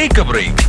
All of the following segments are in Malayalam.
Take a break.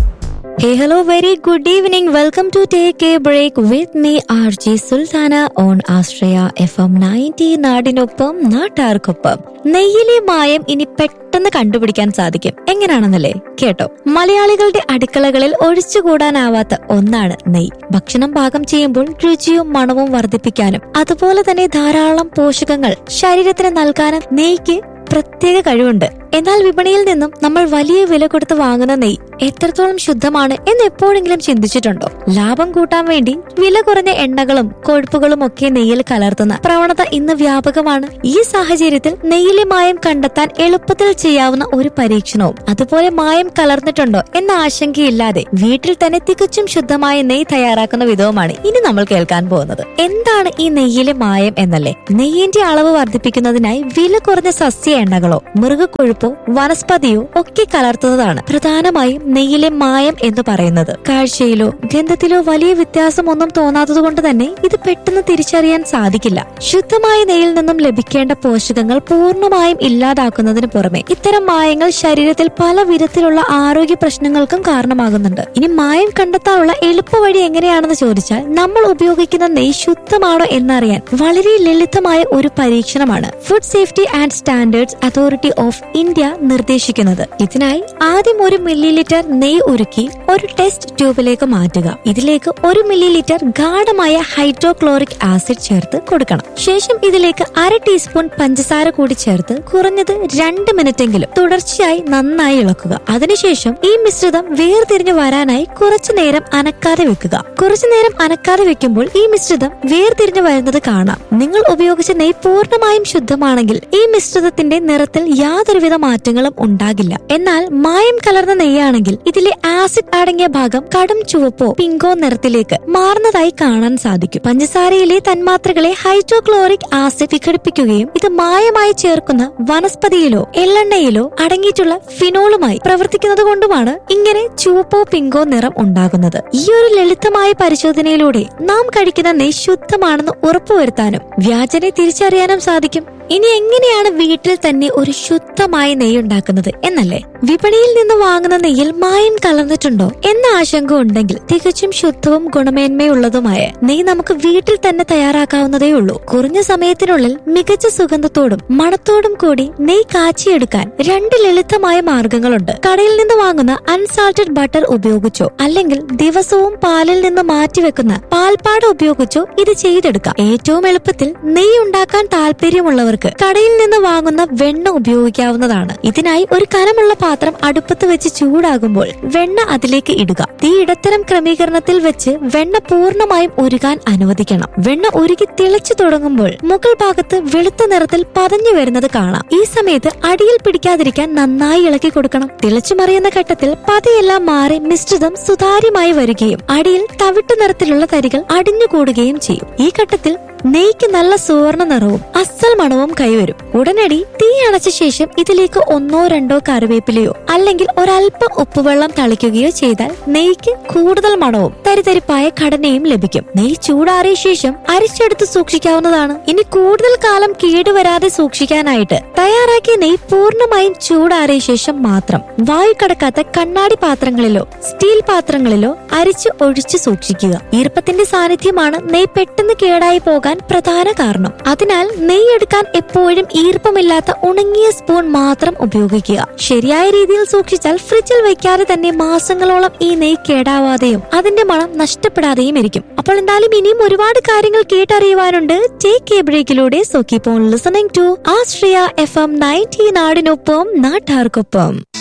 Hey, hello, very good evening. Welcome to Take a Break with me, RJ Sultana on Astraya FM 90 നാടിനൊപ്പം നാട്ടാർക്കൊപ്പം നെയ്യിലെ മായം ഇനി പെട്ടെന്ന് കണ്ടുപിടിക്കാൻ സാധിക്കും എങ്ങനെയാണെന്നല്ലേ കേട്ടോ മലയാളികളുടെ അടുക്കളകളിൽ ഒഴിച്ചുകൂടാനാവാത്ത ഒന്നാണ് നെയ്യ് ഭക്ഷണം പാകം ചെയ്യുമ്പോൾ രുചിയും മണവും വർദ്ധിപ്പിക്കാനും അതുപോലെ തന്നെ ധാരാളം പോഷകങ്ങൾ ശരീരത്തിന് നൽകാനും നെയ്യ്ക്ക് പ്രത്യേക കഴിവുണ്ട് എന്നാൽ വിപണിയിൽ നിന്നും നമ്മൾ വലിയ വില കൊടുത്ത് വാങ്ങുന്ന നെയ്യ് എത്രത്തോളം ശുദ്ധമാണ് എന്ന് എപ്പോഴെങ്കിലും ചിന്തിച്ചിട്ടുണ്ടോ ലാഭം കൂട്ടാൻ വേണ്ടി വില കുറഞ്ഞ എണ്ണകളും കൊഴുപ്പുകളും ഒക്കെ നെയ്യിൽ കലർത്തുന്ന പ്രവണത ഇന്ന് വ്യാപകമാണ് ഈ സാഹചര്യത്തിൽ നെയ്യിലെ മായം കണ്ടെത്താൻ എളുപ്പത്തിൽ ചെയ്യാവുന്ന ഒരു പരീക്ഷണവും അതുപോലെ മായം കലർന്നിട്ടുണ്ടോ എന്ന ആശങ്കയില്ലാതെ വീട്ടിൽ തന്നെ തികച്ചും ശുദ്ധമായ നെയ്യ് തയ്യാറാക്കുന്ന വിധവുമാണ് ഇനി നമ്മൾ കേൾക്കാൻ പോകുന്നത് എന്താണ് ഈ നെയ്യിലെ മായം എന്നല്ലേ നെയ്യിന്റെ അളവ് വർദ്ധിപ്പിക്കുന്നതിനായി വില കുറഞ്ഞ സസ്യ എണ്ണകളോ മൃഗക്കൊഴുപ്പോ വനസ്പതിയോ ഒക്കെ കലർത്തുന്നതാണ് പ്രധാനമായും നെയ്യിലെ മായം എന്ന് പറയുന്നത് കാഴ്ചയിലോ ഗന്ധത്തിലോ വലിയ വ്യത്യാസമൊന്നും തോന്നാത്തത് കൊണ്ട് തന്നെ ഇത് പെട്ടെന്ന് തിരിച്ചറിയാൻ സാധിക്കില്ല ശുദ്ധമായ നെയ്യിൽ നിന്നും ലഭിക്കേണ്ട പോഷകങ്ങൾ പൂർണ്ണമായും ഇല്ലാതാക്കുന്നതിന് പുറമെ ഇത്തരം മായങ്ങൾ ശരീരത്തിൽ പല വിധത്തിലുള്ള ആരോഗ്യ പ്രശ്നങ്ങൾക്കും കാരണമാകുന്നുണ്ട് ഇനി മായം കണ്ടെത്താനുള്ള എളുപ്പവഴി എങ്ങനെയാണെന്ന് ചോദിച്ചാൽ നമ്മൾ ഉപയോഗിക്കുന്ന നെയ്യ് ശുദ്ധമാണോ എന്നറിയാൻ വളരെ ലളിതമായ ഒരു പരീക്ഷണമാണ് food safety and standards authority of India നിർദ്ദേശിക്കുന്നത് ഇതിനായി ആദ്യം ഒരു മില്ലി ലിറ്റർ നെയ്യ് ഉരുക്കി ഒരു ടെസ്റ്റ് ട്യൂബിലേക്ക് മാറ്റുക ഇതിലേക്ക് ഒരു മില്ലി ലിറ്റർ ഗാഠമായ ഹൈഡ്രോക്ലോറിക് ആസിഡ് ചേർത്ത് കൊടുക്കണം ശേഷം ഇതിലേക്ക് അര ടീസ്പൂൺ പഞ്ചസാര കൂടി ചേർത്ത് കുറഞ്ഞത് രണ്ട് മിനിറ്റെങ്കിലും തുടർച്ചയായി നന്നായി ഇളക്കുക അതിനുശേഷം ഈ മിശ്രിതം വേർതിരിഞ്ഞു വരാനായി കുറച്ചു നേരം അനക്കാതെ വെക്കുക കുറച്ചു നേരം അനക്കാതെ വെക്കുമ്പോൾ ഈ മിശ്രിതം വേർതിരിഞ്ഞു വരുന്നത് കാണാം നിങ്ങൾ ഉപയോഗിച്ച നെയ്യ് പൂർണ്ണമായും ശുദ്ധമാണെങ്കിൽ ഈ മിശ്രിതത്തിന്റെ നിറത്തിൽ യാതൊരുവിധ മാറ്റങ്ങളും ഉണ്ടാകില്ല എന്നാൽ മായം കലർന്ന നെയ്യാണെങ്കിൽ ഇതിലെ ആസിഡ് അടങ്ങിയ ഭാഗം കടും ചുവപ്പോ പിങ്കോ നിറത്തിലേക്ക് മാറുന്നതായി കാണാൻ സാധിക്കും പഞ്ചസാരയിലെ തന്മാത്രകളെ ഹൈഡ്രോക്ലോറിക് ആസിഡ് വിഘടിപ്പിക്കുകയും ഇത് മായമായി ചേർക്കുന്ന വനസ്പതിയിലോ എള്ളെണ്ണയിലോ അടങ്ങിയിട്ടുള്ള ഫിനോളുമായി പ്രവർത്തിക്കുന്നത് കൊണ്ടുമാണ് ഇങ്ങനെ ചുവപ്പോ പിങ്കോ നിറം ഉണ്ടാകുന്നത് ഈ ഒരു ലളിതമായ പരിശോധനയിലൂടെ നാം കഴിക്കുന്ന നെയ്യ് ശുദ്ധമാണെന്ന് ഉറപ്പുവരുത്താനും വ്യാജനെ തിരിച്ചറിയാനും സാധിക്കും ഇനി എങ്ങനെയാണ് വീട്ടിൽ തന്നെ ഒരു ശുദ്ധമായ നെയ്യ് ഉണ്ടാക്കുന്നത് എന്നല്ലേ വിപണിയിൽ നിന്ന് വാങ്ങുന്ന നെയ്യിൽ മായം കലർന്നിട്ടുണ്ടോ എന്ന ആശങ്ക ഉണ്ടെങ്കിൽ തികച്ചും ശുദ്ധവും ഗുണമേന്മയുള്ളതുമായ നെയ്യ് നമുക്ക് വീട്ടിൽ തന്നെ തയ്യാറാക്കാവുന്നതേ ഉള്ളൂ കുറഞ്ഞ സമയത്തിനുള്ളിൽ മികച്ച സുഗന്ധത്തോടും മണത്തോടും കൂടി നെയ്യ് കാച്ചിയെടുക്കാൻ രണ്ട് ലളിതമായ മാർഗങ്ങളുണ്ട് കടയിൽ നിന്ന് വാങ്ങുന്ന അൺസാൾട്ടഡ് ബട്ടർ ഉപയോഗിച്ചോ അല്ലെങ്കിൽ ദിവസവും പാലിൽ നിന്ന് മാറ്റിവെക്കുന്ന പാൽപ്പാട ഉപയോഗിച്ചോ ഇത് ചെയ്തെടുക്കാം ഏറ്റവും എളുപ്പത്തിൽ നെയ്യ് ഉണ്ടാക്കാൻ താല്പര്യമുള്ളവർക്ക് കടയിൽ നിന്ന് വാങ്ങുന്ന വെണ്ണ ഉപയോഗിക്കാവുന്നതാണ് ഇതിനായി ഒരു കനമുള്ള പാത്രം അടുപ്പത്ത് വെച്ച് ചൂടാകുമ്പോൾ വെണ്ണ അതിലേക്ക് ഇടുക തീ ഇടത്തരം ക്രമീകരണത്തിൽ വെച്ച് വെണ്ണ പൂർണ്ണമായും ഉരുകാൻ അനുവദിക്കണം വെണ്ണ ഉരുകി തിളച്ചു തുടങ്ങുമ്പോൾ മുകൾ ഭാഗത്ത് വെളുത്ത നിറത്തിൽ പതഞ്ഞു വരുന്നത് കാണാം ഈ സമയത്ത് അടിയിൽ പിടിക്കാതിരിക്കാൻ നന്നായി ഇളക്കി കൊടുക്കണം തിളച്ചു മറിയുന്ന ഘട്ടത്തിൽ പതയെല്ലാം മാറി മിശ്രിതം സുതാര്യമായി വരികയും അടിയിൽ തവിട്ടു നിറത്തിലുള്ള തരികൾ അടിഞ്ഞുകൂടുകയും ചെയ്യും ഈ ഘട്ടത്തിൽ നെയ്ക്ക് നല്ല സുവർണ നിറവും അസൽ മണവും കൈവരും ഉടനടി തീ അണച്ച ശേഷം ഇതിലേക്ക് ഒന്നോ രണ്ടോ കറിവേപ്പിലയോ അല്ലെങ്കിൽ ഒരല്പം ഉപ്പുവെള്ളം തളിക്കുകയോ ചെയ്താൽ നെയ്ക്ക് കൂടുതൽ മണവും തരിതരിപ്പായ ഘടനയും ലഭിക്കും നെയ്യ് ചൂടാറിയ ശേഷം അരിച്ചെടുത്ത് സൂക്ഷിക്കാവുന്നതാണ് ഇനി കൂടുതൽ കാലം കേടുവരാതെ സൂക്ഷിക്കാനായിട്ട് തയ്യാറാക്കിയ നെയ്യ് പൂർണ്ണമായും ചൂടാറിയ ശേഷം മാത്രം വായു കടക്കാത്ത കണ്ണാടി പാത്രങ്ങളിലോ സ്റ്റീൽ പാത്രങ്ങളിലോ അരിച്ച് ഒഴിച്ച് സൂക്ഷിക്കുക ഈർപ്പത്തിന്റെ സാന്നിധ്യമാണ് നെയ്യ് പെട്ടെന്ന് കേടായി പോകാൻ പ്രധാന കാരണം അതിനാൽ നെയ്യ് എടുക്കാൻ എപ്പോഴും ഈർപ്പമില്ലാത്ത ഉണങ്ങിയ സ്പൂൺ മാത്രം ഉപയോഗിക്കുക ശരിയായ രീതിയിൽ സൂക്ഷിച്ചാൽ ഫ്രിഡ്ജിൽ വെക്കാതെ തന്നെ മാസങ്ങളോളം ഈ നെയ്യ് കേടാവാതെയും അതിന്റെ മണം നഷ്ടപ്പെടാതെയും ഇരിക്കും അപ്പോൾ എന്തായാലും ഇനിയും ഒരുപാട് കാര്യങ്ങൾ കേട്ടറിയുവാനുണ്ട് ടേക്ക് എ ബ്രേക്കിലൂടെ so keep on listening to Astria FM ninety നയൻറ്റി നാടിനൊപ്പം നാട്ടാർക്കൊപ്പം